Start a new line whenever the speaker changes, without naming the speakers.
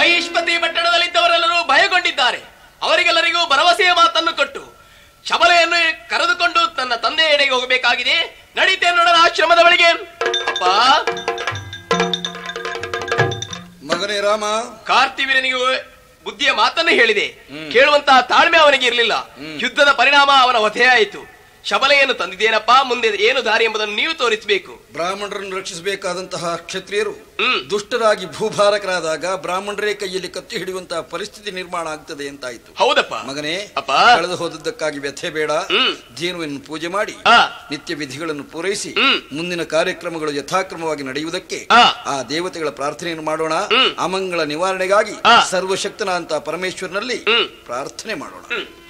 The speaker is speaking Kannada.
ಮಹಿಷ್ಪತಿ ಪಟ್ಟಣದಲ್ಲಿದ್ದವರೆಲ್ಲರೂ ಭಯಗೊಂಡಿದ್ದಾರೆ ಅವರಿಗೆಲ್ಲರಿಗೂ ಭರವಸೆಯ ಮಾತನ್ನು ಕೊಟ್ಟು ಶಬಲೆಯನ್ನು ಕರೆದುಕೊಂಡು ತನ್ನ ತಂದೆಯ ಎಡೆಗೆ ಹೋಗಬೇಕಾಗಿದೆ ನಡೀತೆ ನೋಡೋಣ ಆಶ್ರಮದ ಬಳಿಗೆ ಅಪ್ಪ
ಮಗನೇ ರಾಮ
ಕಾರ್ತಿವೀರನಿಗೆ ಬುದ್ಧಿಯ ಮಾತನ್ನು ಹೇಳಿದೆ ಕೇಳುವಂತಹ ತಾಳ್ಮೆ ಅವನಿಗೆ ಇರಲಿಲ್ಲ ಯುದ್ಧದ ಪರಿಣಾಮ ಅವನ ಹೊತೆಯಾಯಿತು ಶಬಲೆಯನ್ನು ತಂದಿದ್ದೇನಪ್ಪ ಮುಂದೆ ಏನು ದಾರಿ ಎಂಬುದನ್ನು ನೀವು ತೋರಿಸಬೇಕು
ಬ್ರಾಹ್ಮಣರನ್ನು ರಕ್ಷಿಸಬೇಕಾದಂತಹ ಕ್ಷತ್ರಿಯರು
ಹ್ಮ್.
ದುಷ್ಟರಾಗಿ ಭೂಭಾರಕರಾದಾಗ ಬ್ರಾಹ್ಮಣರೇ ಕೈಯಲ್ಲಿ ಕತ್ತಿ ಹಿಡಿಯುವಂತಹ ಪರಿಸ್ಥಿತಿ ನಿರ್ಮಾಣ ಆಗ್ತದೆ ಅಂತಾಯ್ತು
ಹೌದಪ್ಪ
ಮಗನೇ
ಅಪ್ಪ
ಕಳೆದು ಹೋದದ್ದಕ್ಕಾಗಿ ವ್ಯಥೆ ಬೇಡ
ಹ್ಮ್.
ಧೇನುವನ್ನು ಪೂಜೆ ಮಾಡಿ
ಆ.
ನಿತ್ಯ ವಿಧಿಗಳನ್ನು ಪೂರೈಸಿ
ಹ್ಮ್.
ಮುಂದಿನ ಕಾರ್ಯಕ್ರಮಗಳು ಯಥಾಕ್ರಮವಾಗಿ ನಡೆಯುವುದಕ್ಕೆ
ಆ.
ಆ ದೇವತೆಗಳ ಪ್ರಾರ್ಥನೆಯನ್ನು ಮಾಡೋಣ
ಹ್ಮ್.
ಅಮಂಗಳ ನಿವಾರಣೆಗಾಗಿ
ಆ.
ಸರ್ವಶಕ್ತನ ಅಂತ ಪರಮೇಶ್ವರನಲ್ಲಿ
ಹ್ಮ್.
ಪ್ರಾರ್ಥನೆ ಮಾಡೋಣ
ಹ್ಮ್.